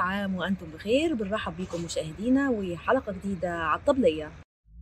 عام وأنتم بخير بنرحب بكم مشاهدينا وحلقة جديدة على الطبلية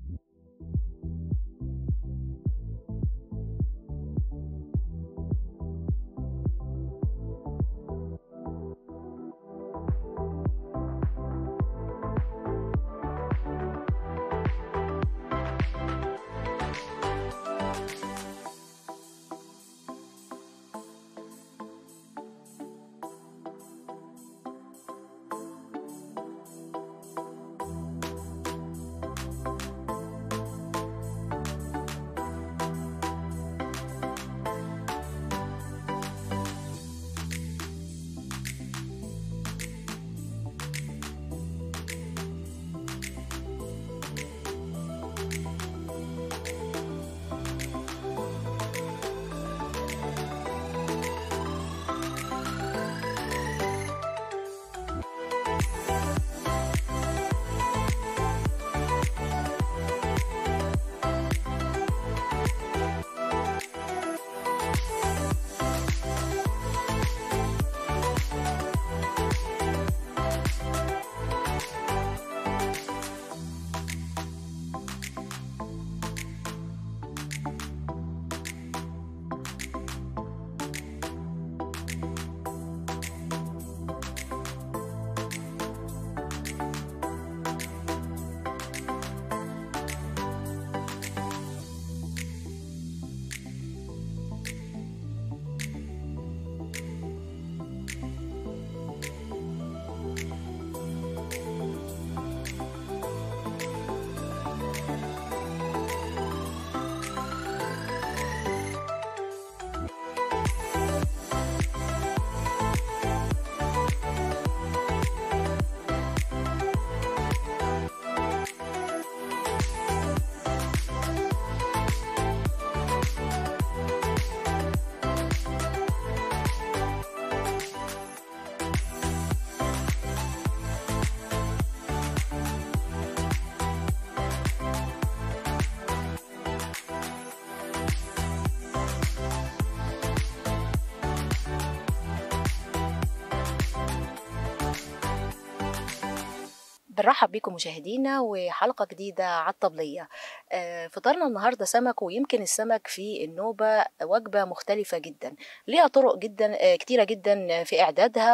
بنرحب بكم مشاهدينا وحلقة جديدة على الطبلية آه، فطارنا النهاردة سمك ويمكن السمك في النوبة وجبة مختلفة جدا ليها طرق جدا آه، كتيرة جدا في إعدادها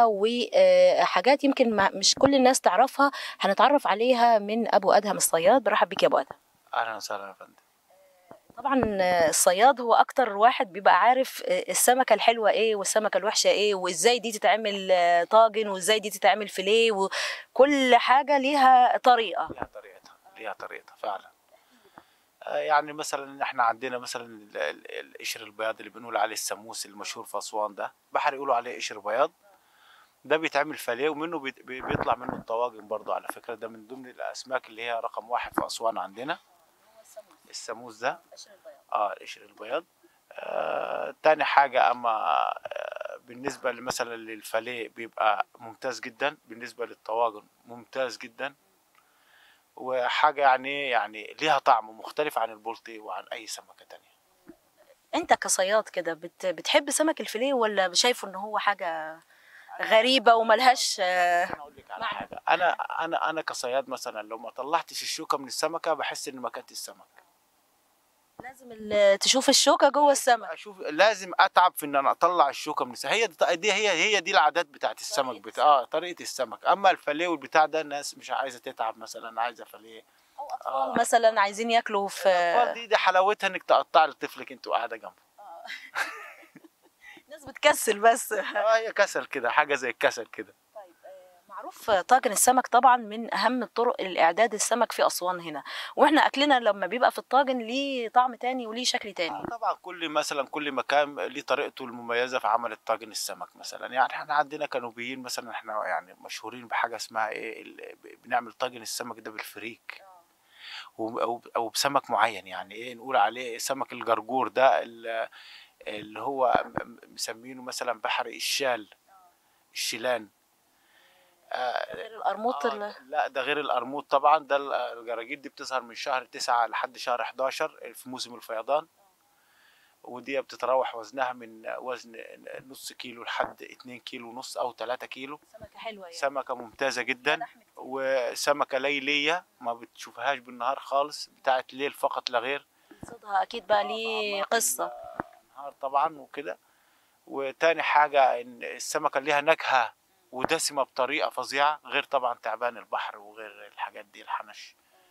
وحاجات يمكن ما- مش كل الناس تعرفها هنتعرف عليها من أبو أدهم الصياد برحب بك يا أبو أدهم اهلا وسهلا يا فندم طبعا آه، الصياد هو اكتر واحد بيبقى عارف آه، السمكه الحلوه ايه والسمكه الوحشه ايه وازاي دي تتعمل آه، طاجن وازاي دي تتعمل فيليه وكل حاجه ليها طريقه ليها طريقتها ليها طريقتها فعلا آه، يعني مثلا احنا عندنا مثلا ال- ال- القشر البياض اللي بنقول عليه السموس المشهور في اسوان ده بحر يقولوا عليه قشر بياض ده بيتعمل فيليه ومنه بيت- بي- بيطلع منه الطواجن برضه على فكره ده من ضمن الاسماك اللي هي رقم واحد في اسوان عندنا السموس ده اه القشر البياض آه تاني حاجة أما آه بالنسبة مثلا للفليه بيبقى ممتاز جدا بالنسبة للطواجن ممتاز جدا وحاجة يعني يعني ليها طعم مختلف عن البلطي وعن أي سمكة تانية انت كصياد كده بت... بتحب سمك الفيليه ولا شايفه ان هو حاجه غريبه وملهاش آه، أنا أقول لك على معنى. حاجة أنا أنا أنا كصياد مثلا لو ما طلعتش الشوكة من السمكة بحس إن ما كانت السمك لازم ال- تشوف الشوكه جوه السمك اشوف لازم اتعب في ان انا اطلع الشوكه من السمك هي دي دي هي هي دي العادات بتاعت السمك بتاع اه طريقه السمك اما الفليه والبتاع ده الناس مش عايزه تتعب مثلا عايزه فليه او اطفال مثلا عايزين ياكلوا في الأطفال دي دي حلاوتها انك تقطع لطفلك انت وقاعده جنبه ناس بتكسل بس اه هي كسل كده حاجه زي الكسل كده طيب آه، معروف طاجن السمك طبعا من اهم الطرق الاعداد السمك في اسوان هنا واحنا اكلنا لما بيبقى في الطاجن ليه طعم تاني وليه شكل تاني آه، طبعا كل مثلا كل مكان ليه طريقته المميزه في عمل الطاجن السمك مثلا يعني احنا عندنا كنوبيين مثلا احنا يعني مشهورين بحاجه اسمها ايه ال- بنعمل طاجن السمك ده بالفريك و- او او بسمك معين يعني ايه نقول عليه سمك الجرجور ده ال- اللي هو م- م- مسمينه مثلا بحر الشال الشيلان آه غير القرموط آه ال- لا ده غير القرموط طبعا ده ال- الجراجيل دي بتظهر من شهر تسعة لحد شهر 11 في موسم الفيضان ودي بتتراوح وزنها من وزن نص كيلو لحد 2 كيلو ونص او 3 كيلو سمكه حلوه يعني سمكه ممتازه جدا لحم كتير. وسمكه ليليه ما بتشوفهاش بالنهار خالص بتاعت ليل فقط لا غير صوتها اكيد بقى ليه قصه نهار طبعا وكده وتاني حاجة إن السمكة ليها نكهة ودسمة بطريقة فظيعة غير طبعا تعبان البحر وغير الحاجات دي الحنش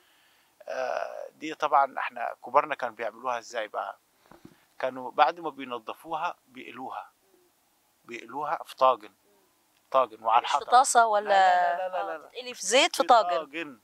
آه، دي طبعا احنا كبارنا كانوا بيعملوها ازاي بقى كانوا بعد ما بينضفوها بيقلوها بيقلوها في طاجن طاجن وعلى مش في الحطب طاسه ولا لا لا لا لا, آه، لا. تتقلي في زيت في طاجن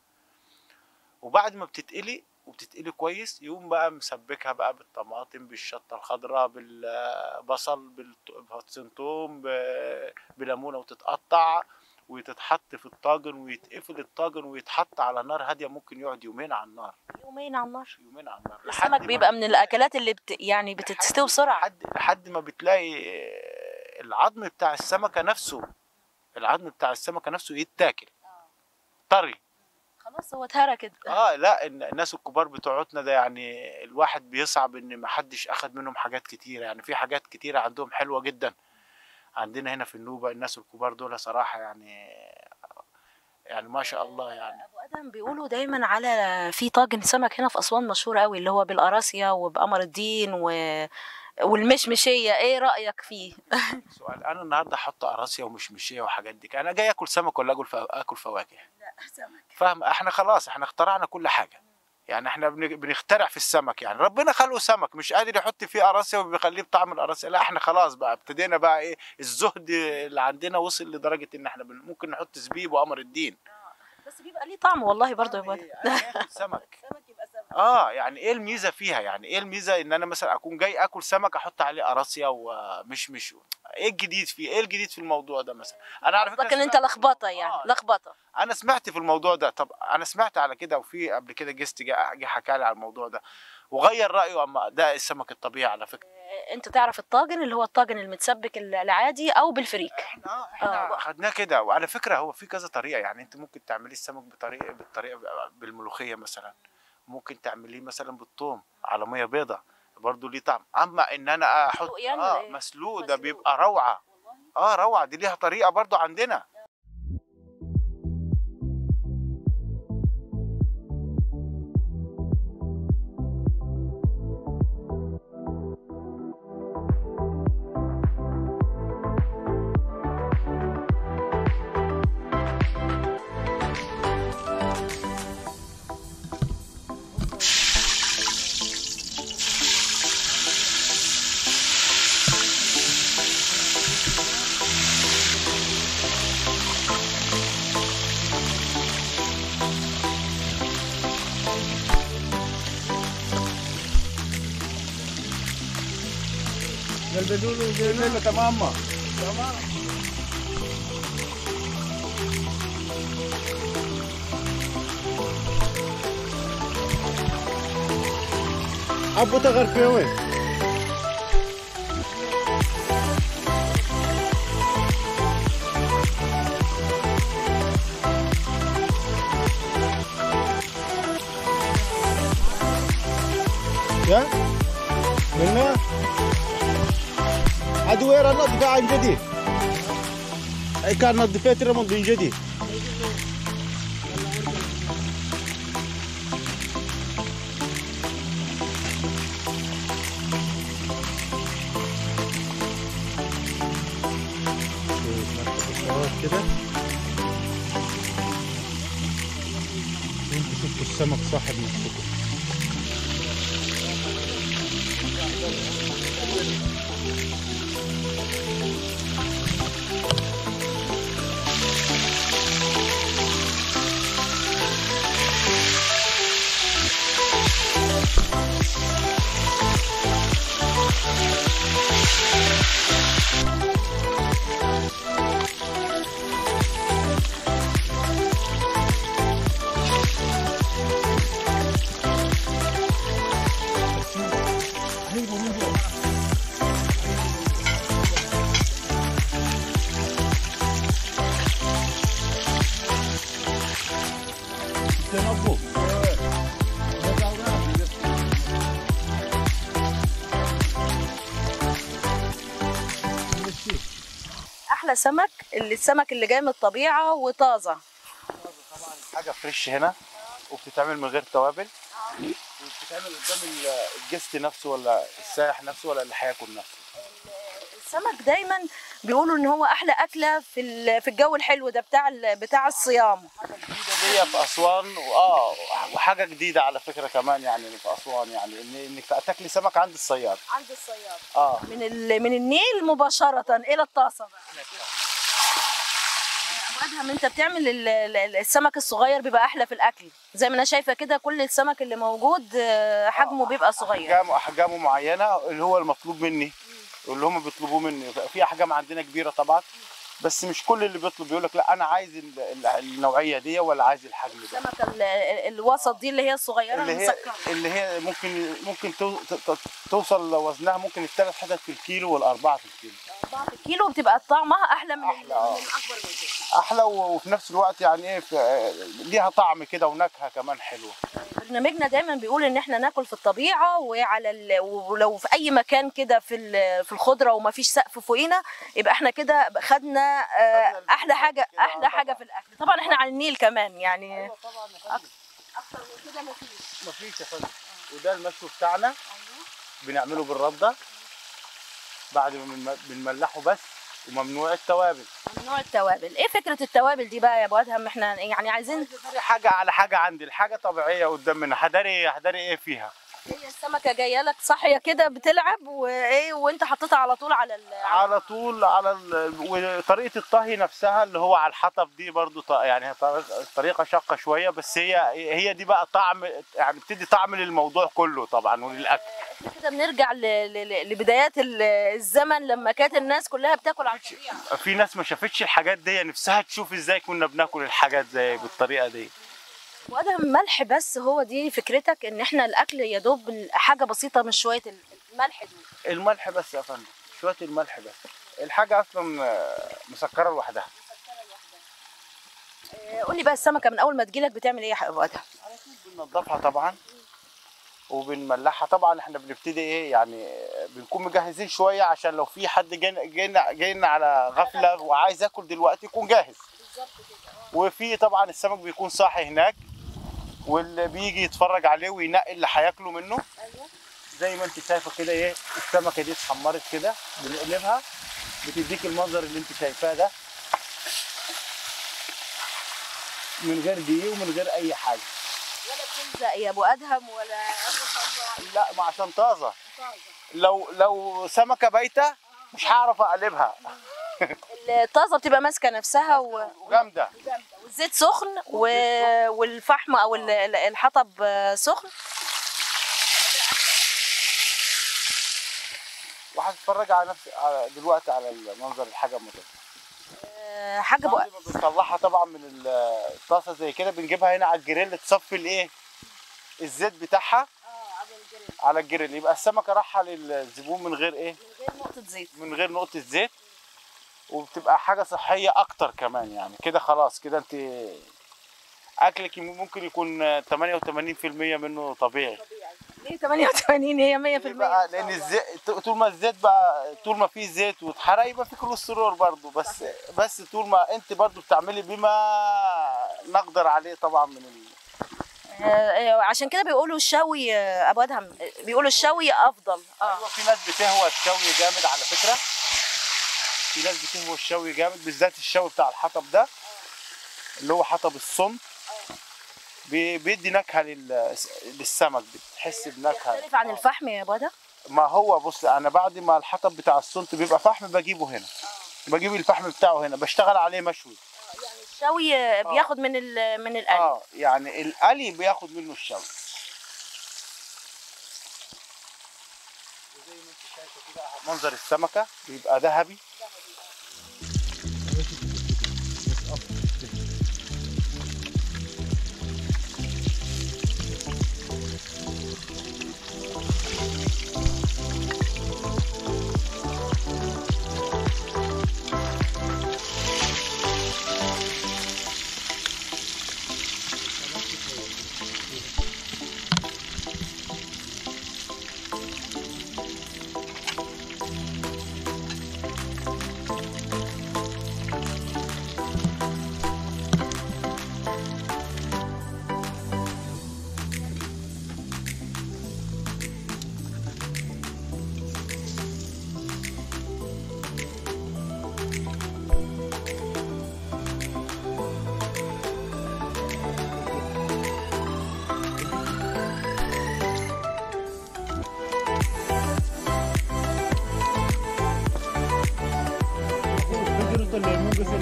وبعد ما بتتقلي وبتتقلي كويس يقوم بقى مسبكها بقى بالطماطم بالشطه الخضراء بالبصل بالثوم بليمونه وتتقطع وتتحط في الطاجن ويتقفل الطاجن ويتحط على نار هاديه ممكن يقعد يومين على النار يومين على النار يومين على النار السمك لحد ما- بيبقى من الاكلات اللي بت... يعني بتستوي بسرعه لحد لحد ما بتلاقي العظم بتاع السمكه نفسه العظم بتاع السمكه نفسه يتاكل طري خلاص هو اتهرى كده اه لا إن الناس الكبار بتوعتنا ده يعني الواحد بيصعب ان ما حدش اخد منهم حاجات كتيره يعني في حاجات كتيره عندهم حلوه جدا عندنا هنا في النوبه الناس الكبار دول صراحه يعني يعني ما شاء الله يعني ابو ادم بيقولوا دايما على في طاجن سمك هنا في اسوان مشهور قوي اللي هو بالقراصية وبقمر الدين و... والمشمشيه ايه رايك فيه سؤال انا النهارده احط قراصيه ومشمشيه وحاجات دي انا جاي اكل سمك ولا اكل فا- اكل فواكه لا سمك فاهم احنا خلاص احنا اخترعنا كل حاجه يعني احنا بن- بنخترع في السمك يعني ربنا خلقه سمك مش قادر يحط فيه قراصيه وبيخليه بطعم القراصيه لا احنا خلاص بقى ابتدينا بقى ايه الزهد اللي عندنا وصل لدرجه ان احنا بن- ممكن نحط زبيب وقمر الدين بس بيبقى ليه طعم والله برضه يا ابو ادم إيه، أنا آكل سمك سمك يبقى سمك اه يعني ايه الميزه فيها يعني ايه الميزه ان انا مثلا اكون جاي اكل سمك احط عليه قراصيه ومشمش ايه الجديد فيه ايه الجديد في الموضوع ده مثلا انا على فكره قصدك ان انت سمعت- لخبطه يعني آه، لخبطه انا سمعت في الموضوع ده طب انا سمعت على كده وفي قبل كده جست جه جه حكى لي على الموضوع ده وغير رايه اما ده السمك الطبيعي على فكره آه، انت تعرف الطاجن اللي هو الطاجن المتسبك العادي او بالفريك احنا اه احنا آه. خدناه كده وعلى فكره هو في كذا طريقه يعني انت ممكن تعملي السمك بطريقه بالطريقه بالملوخيه مثلا ممكن تعمليه مثلا بالثوم على ميه بيضة برضه ليه طعم اما ان انا احط مسلوق يعني ولا اه إيه؟ مسلوق ده مسلوق. بيبقى روعه اه روعه دي ليها طريقه برضه عندنا قلب دولو جميلة تمام تمام ابو تغر في وين؟ يا قلنا هذا وين نظفة عن جديد اي كان نظفت رمض من جديد كده وانتوا شفتوا السمك صاحب نفسكم تنبو احلى سمك اللي السمك اللي جاي من الطبيعه وطازه طبعا حاجه فريش هنا وبتتعمل من غير توابل وبتتعمل قدام ال- الجست نفسه ولا السائح نفسه ولا اللي هياكل نفسه السمك دايما بيقولوا ان هو احلى اكله في ال- في الجو الحلو ده بتاع ال- بتاع الصيام جديده دي في اسوان واه وحاجه جديده على فكره كمان يعني في اسوان يعني ان انك تاكلي سمك عند الصياد عند الصياد اه من ال- من النيل مباشره الى الطاسه بقى ابو ادهم انت بتعمل ال- ال- السمك الصغير بيبقى احلى في الاكل زي ما انا شايفه كده كل السمك اللي موجود آه، حجمه بيبقى صغير احجام احجامه معينه اللي هو المطلوب مني واللي هم بيطلبوه مني في احجام عندنا كبيره طبعا بس مش كل اللي بيطلب بيقول لك لا انا عايز ال- ال- النوعيه دي ولا عايز الحجم ده السمكه ال- ال- الوسط دي اللي هي الصغيره اللي هي المسكره اللي هي ممكن ممكن تو- ت- ت- توصل وزنها ممكن الثلاث حتت في الكيلو والاربعه في الكيلو 4 كيلو بتبقى طعمها احلى من أحلى، آه. من الاكبر من كده احلى و- وفي نفس الوقت يعني ايه في- ليها طعم كده ونكهه كمان حلوه برنامجنا دايما بيقول ان احنا ناكل في الطبيعه وعلى ال... ولو في اي مكان كده في ال... في الخضره وما فيش سقف فوقينا يبقى احنا كده خدنا آه، خدنا احلى حاجه كده، احلى آه، حاجه طبعاً. في الاكل طبعا احنا على النيل كمان يعني طبعا يا فندم. اكتر من كده ما فيش مفيش يا فندم وده المشوي بتاعنا بنعمله بالرده بعد ما بنم- بنملحه بس وممنوع التوابل ممنوع التوابل ايه فكره التوابل دي بقى يا ابو ادهم احنا يعني عايزين حداري حاجه على حاجه عندي الحاجه طبيعيه قدامنا حداري حداري ايه فيها هي السمكه جايه لك صاحيه كده بتلعب وايه وانت حطيتها على طول على ال... على طول على ال... وطريقه الطهي نفسها اللي هو على الحطب دي برضو ط... يعني هي طريقه طريقة شاقه شويه بس هي هي دي بقى طعم يعني بتدي طعم للموضوع كله طبعا وللاكل احنا كده بنرجع ل... ل... لبدايات ال- الزمن لما كانت الناس كلها بتاكل على الطبيعه في ناس ما شافتش الحاجات دي نفسها تشوف ازاي كنا بناكل الحاجات زي بالطريقه دي وادهم ملح بس هو دي فكرتك ان احنا الاكل يا دوب حاجه بسيطه من شويه الملح دول الملح بس يا فندم شويه الملح بس الحاجه اصلا آه، مسكره لوحدها آه، قول لي بقى السمكه من اول ما تجيلك بتعمل ايه يا ابو ادهم بننضفها طبعا وبنملحها طبعا احنا بنبتدي ايه يعني بنكون مجهزين شويه عشان لو في حد جاينا جاينا جاينا على غفله وعايز ياكل دلوقتي يكون جاهز وفي طبعا السمك بيكون صاحي هناك واللي بيجي يتفرج عليه وينقي اللي هياكله منه زي ما انت شايفه كده ايه السمكه دي اتحمرت كده بنقلبها بتديك المنظر اللي انت شايفاه ده من غير دقيق ومن غير اي حاجه ولا بتلزق يا ابو ادهم ولا لا ما عشان طازه لو لو سمكه بايته مش هعرف اقلبها الطازه بتبقى ماسكه نفسها و... وجامده والزيت سخن و... والفحم او ال- ال- الحطب آه، سخن وهتتفرج على نفس على دلوقتي على المنظر الحاجه اما تطلع آه، حاجه بعد بقى ما بنطلعها طبعا من ال- الطاسه زي كده بنجيبها هنا على الجريل تصفي الايه الزيت بتاعها على الجريل يبقى السمكه رايحه للزبون من غير ايه من غير نقطه زيت من غير نقطه زيت وبتبقى حاجه صحيه اكتر كمان يعني كده خلاص كده انت اكلك ممكن يكون 88% منه طبيعي ليه 88 هي 100% ليه بقى لان الزيت طول ما الزيت بقى طول ما في زيت واتحرق يبقى في كوليسترول برضه بس بس طول ما انت برضه بتعملي بما نقدر عليه طبعا من ال... آه، آه، عشان كده بيقولوا الشوي آه، ابو ادهم آه، بيقولوا الشوي افضل اه ايوه في ناس بتهوى الشوي جامد على فكره في ناس بتهوى الشوي جامد بالذات الشوي بتاع الحطب ده اللي هو حطب الصمت بي- بيدي نكهه لل... للسمك بتحس بنكهه يختلف عن الفحم يا ابو ادهم ما هو بص انا بعد ما الحطب بتاع الصمت بيبقى فحم بجيبه هنا بجيب الفحم بتاعه هنا بشتغل عليه مشوي الشوي آه، بياخد من ال من القلب اه يعني القلي بياخد منه الشوي وزي ما انت شايفه كده منظر السمكه بيبقى ذهبي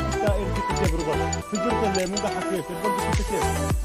kita air kita كيف ربط في البرد الليمون ده حكيت البرد kita كيف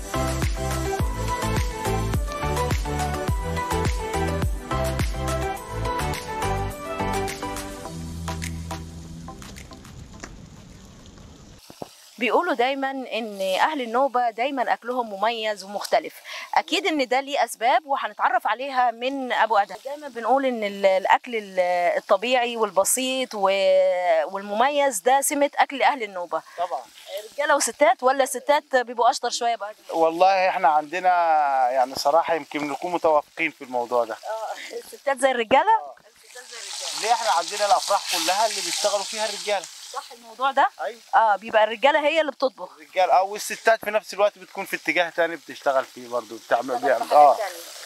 بيقولوا دايما ان اهل النوبه دايما اكلهم مميز ومختلف اكيد ان ده ليه اسباب وهنتعرف عليها من ابو ادهم دايما بنقول ان ال- الاكل ال- الطبيعي والبسيط و- والمميز ده سمه اكل اهل النوبه طبعا رجاله وستات ولا الستات بيبقوا اشطر شويه بقى والله احنا عندنا يعني صراحه يمكن نكون متوافقين في الموضوع ده اه الستات زي الرجاله الستات زي الرجاله ليه احنا عندنا الافراح كلها اللي بيشتغلوا فيها الرجاله صح الموضوع ده ايوه اه بيبقى الرجاله هي اللي بتطبخ الرجال او الستات في نفس الوقت بتكون في اتجاه تاني بتشتغل فيه برضه بتعمل بيعمل اه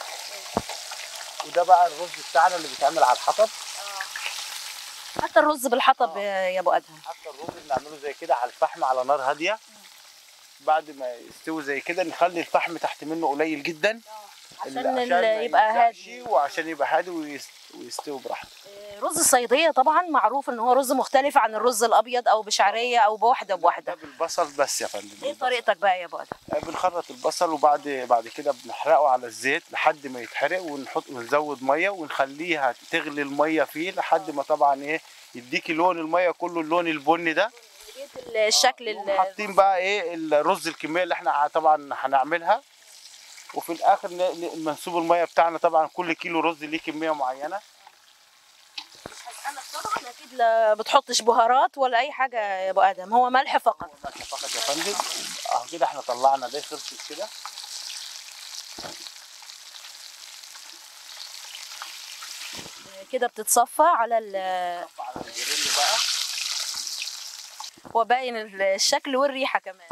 وده بقى الرز بتاعنا اللي بيتعمل على الحطب حتى الرز بالحطب يا ابو ادهم حتى الرز بنعمله زي كده على الفحم على نار هاديه بعد ما يستوي زي كده نخلي الفحم تحت منه قليل جدا عشان اللي- ال- ما يبقى يلزقش هادي وعشان يبقى هادي ويست- ويستوي براحته رز الصيديه طبعا معروف ان هو رز مختلف عن الرز الابيض او بشعريه او بواحده ده بواحده بالبصل بس يا فندم ايه بالبصل. طريقتك بقى يا ابو ادهم آه، بنخرط البصل وبعد بعد كده بنحرقه على الزيت لحد ما يتحرق ونحط ونزود ميه ونخليها تغلي الميه فيه لحد ما طبعا ايه يديكي لون الميه كله اللون البني ده الشكل ال- حاطين بقى ايه الرز الكميه اللي احنا طبعا هنعملها وفي الاخر ن- ن- منسوب الميه بتاعنا طبعا كل كيلو رز ليه كميه معينه انا طبعا اكيد لا بتحطش بهارات ولا اي حاجه يا ابو ادهم هو ملح فقط ملح فقط يا فندم اهو كده احنا طلعنا ده خلصت كده كده بتتصفى على ال على الجريل بقى هو باين الشكل والريحه كمان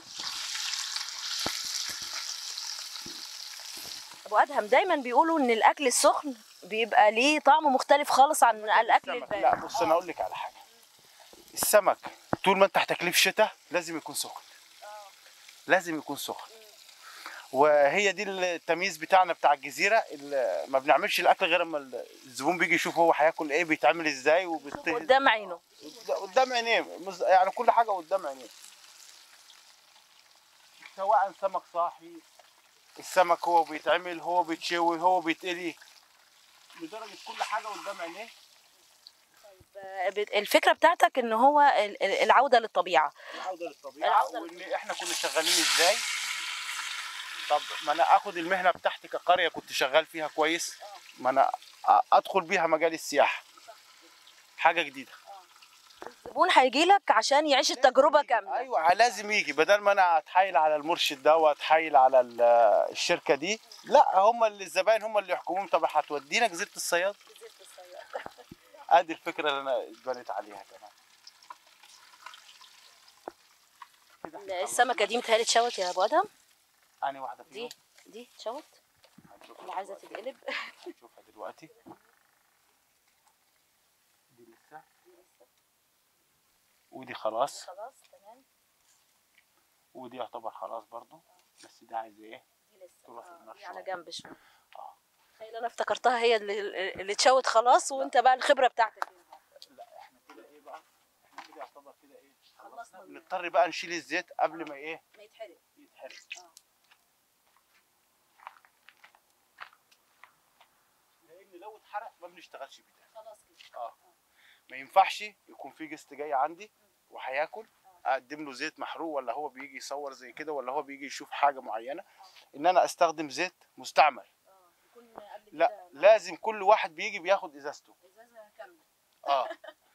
ابو ادهم دايما بيقولوا ان الاكل السخن بيبقى ليه طعم مختلف خالص عن الاكل السمك. البارد لا بص انا اقول لك على حاجه السمك طول ما انت هتاكليه في شتاء لازم يكون سخن لازم يكون سخن وهي دي التمييز بتاعنا بتاع الجزيره اللي ما بنعملش الاكل غير اما الزبون بيجي يشوف هو هياكل ايه بيتعمل ازاي وبت... قدام عينه قدام عينيه مز- يعني كل حاجه قدام عينيه سواء سمك صاحي السمك هو بيتعمل هو بيتشوي هو بيتقلي لدرجه كل حاجه قدام عينيه بت- الفكره بتاعتك ان هو ال- ال- العوده للطبيعه العوده للطبيعه العودة وان احنا كنا شغالين ازاي طب ما انا اخد المهنه بتاعتي كقريه كنت شغال فيها كويس ما انا أ- ادخل بيها مجال السياحه حاجه جديده الزبون هيجي لك عشان يعيش التجربه كامله ايوه لازم يجي بدل ما انا اتحايل على المرشد ده واتحايل على ال- الشركه دي لا هم اللي الزباين هم اللي يحكمون طب هتودينا جزيره الصياد ادي الفكره اللي انا اتبنيت عليها كمان السمكه دي متهيألي اتشوت يا ابو ادهم اني واحده فيهم دي دي اتشوت هنشوفها اللي عايزه دلوقتي. تتقلب هنشوفها دلوقتي دي لسه ودي خلاص خلاص تمام ودي يعتبر خلاص برضو بس دي عايزه ايه دي لسه تروح آه، النار دي على شوية. جنب شويه اه تخيل انا افتكرتها هي اللي اللي اتشوت خلاص وانت بقى الخبره بتاعتك لا احنا كده ايه بقى احنا كده يعتبر كده ايه خلصنا بنضطر بقى نشيل الزيت قبل ما ايه ما يتحرق يتحرق لان لو اتحرق ما بنشتغلش بيه تاني. خلاص كده اه ما ينفعش يكون في جست جاي عندي وهياكل اقدم له زيت محروق ولا هو بيجي يصور زي كده ولا هو بيجي يشوف حاجه معينه ان انا استخدم زيت مستعمل اه يكون قبل لا كده لازم كل واحد بيجي بياخد ازازته ازازه كامله اه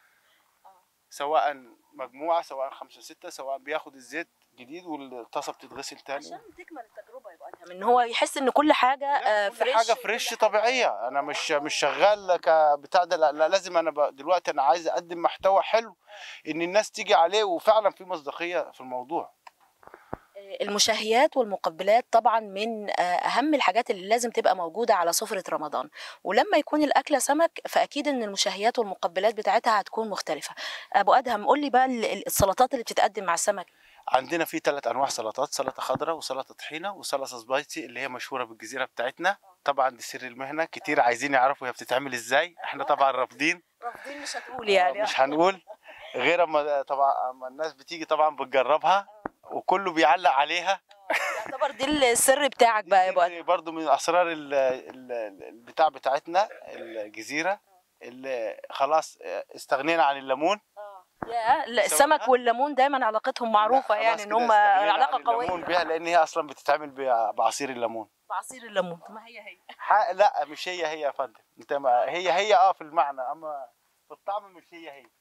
سواء مجموعه سواء خمسه سته سواء بياخد الزيت جديد والطاسه بتتغسل تاني عشان تكمل التجربه يبقى ادهم ان هو يحس ان كل حاجه آه، كل فريش حاجه فريش طبيعيه انا مش مش شغال كبتاع ده لا, لا لازم انا ب- دلوقتي انا عايز اقدم محتوى حلو ان الناس تيجي عليه وفعلا في مصداقيه في الموضوع المشاهيات والمقبلات طبعا من آه، اهم الحاجات اللي لازم تبقى موجوده على سفره رمضان ولما يكون الاكله سمك فاكيد ان المشاهيات والمقبلات بتاعتها هتكون مختلفه ابو ادهم قول لي بقى ال- ال- السلطات اللي بتتقدم مع السمك عندنا في ثلاث انواع سلطات سلطه خضراء وسلطه طحينه وسلطه سبايسي اللي هي مشهوره بالجزيره بتاعتنا طبعا دي سر المهنه كتير عايزين يعرفوا هي بتتعمل ازاي احنا طبعا رافضين رافضين مش هتقول مش هنقول غير اما طبعا اما الناس بتيجي طبعا بتجربها وكله بيعلق عليها يعتبر دي السر بتاعك بقى يا ابو أدهم. برضو من اسرار ال- ال- ال- البتاع بتاعتنا الجزيره اللي خلاص استغنينا عن الليمون يا لا، السمك والليمون دايما علاقتهم معروفه لا، يعني خلاص ان كده هم استغنينا علاقه عن الليمون قويه بيها لان هي اصلا بتتعمل ب- بعصير الليمون بعصير الليمون ما هي هي ح- لا مش هي هي يا فندم انت ما هي هي اه في المعنى اما في الطعم مش هي هي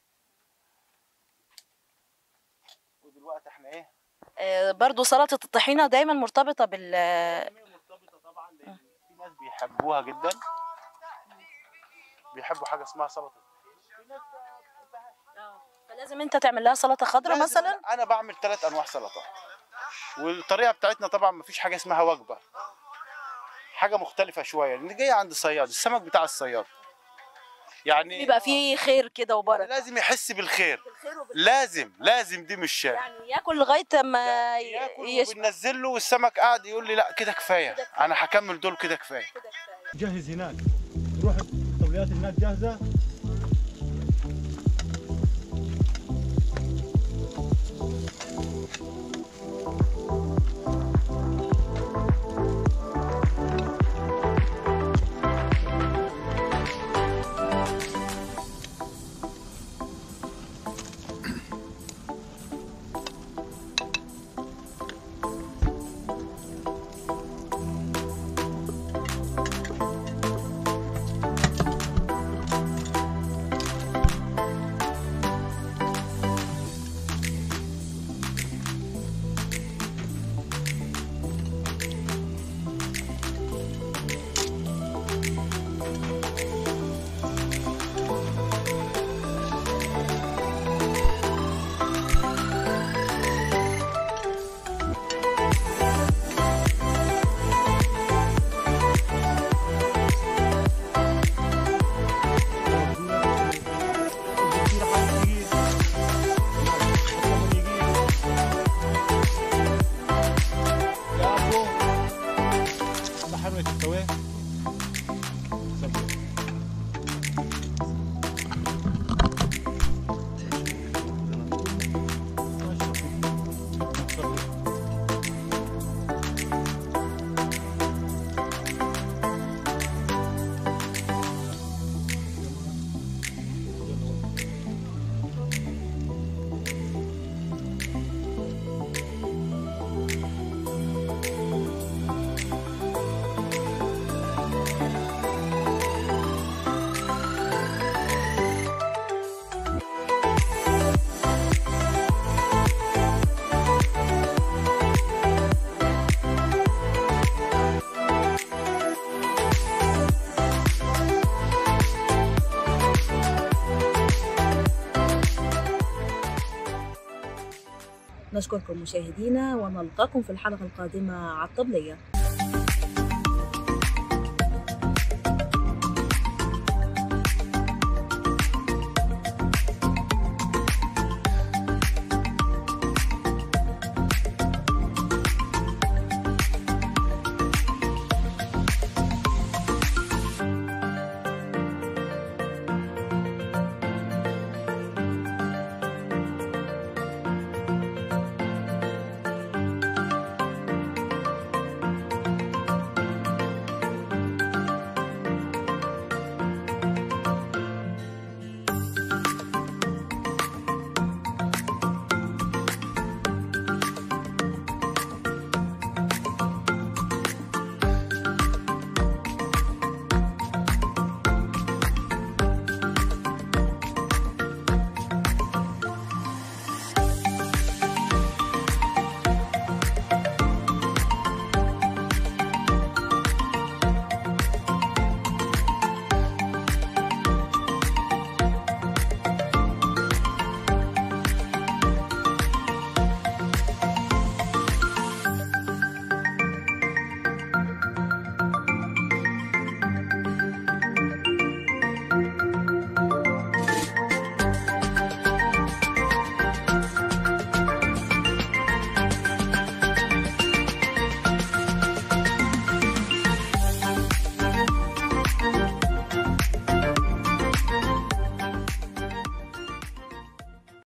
ودلوقتي احنا ايه آه، برضو سلطه الطحينه دايما مرتبطه بال مرتبطه طبعا لان في ناس بيحبوها جدا بيحبوا حاجه اسمها سلطه فلازم انت تعمل لها سلطه خضراء لازم مثلا أنا- انا بعمل ثلاث انواع سلطه والطريقه بتاعتنا طبعا مفيش حاجه اسمها وجبه حاجه مختلفه شويه لان جايه عند الصياد السمك بتاع الصياد يعني بيبقى فيه خير كده وبركه لازم يحس بالخير الخير وبال- لازم لازم دي مش شاي يعني ياكل لغايه ما ي- ياكل يش... وبننزل له والسمك قاعد يقول لي لا كده كفايه انا هكمل دول كده كفايه جهز هناك تروح الطبليات هناك جاهزه نشكركم مشاهدينا ونلقاكم في الحلقه القادمه على الطبليه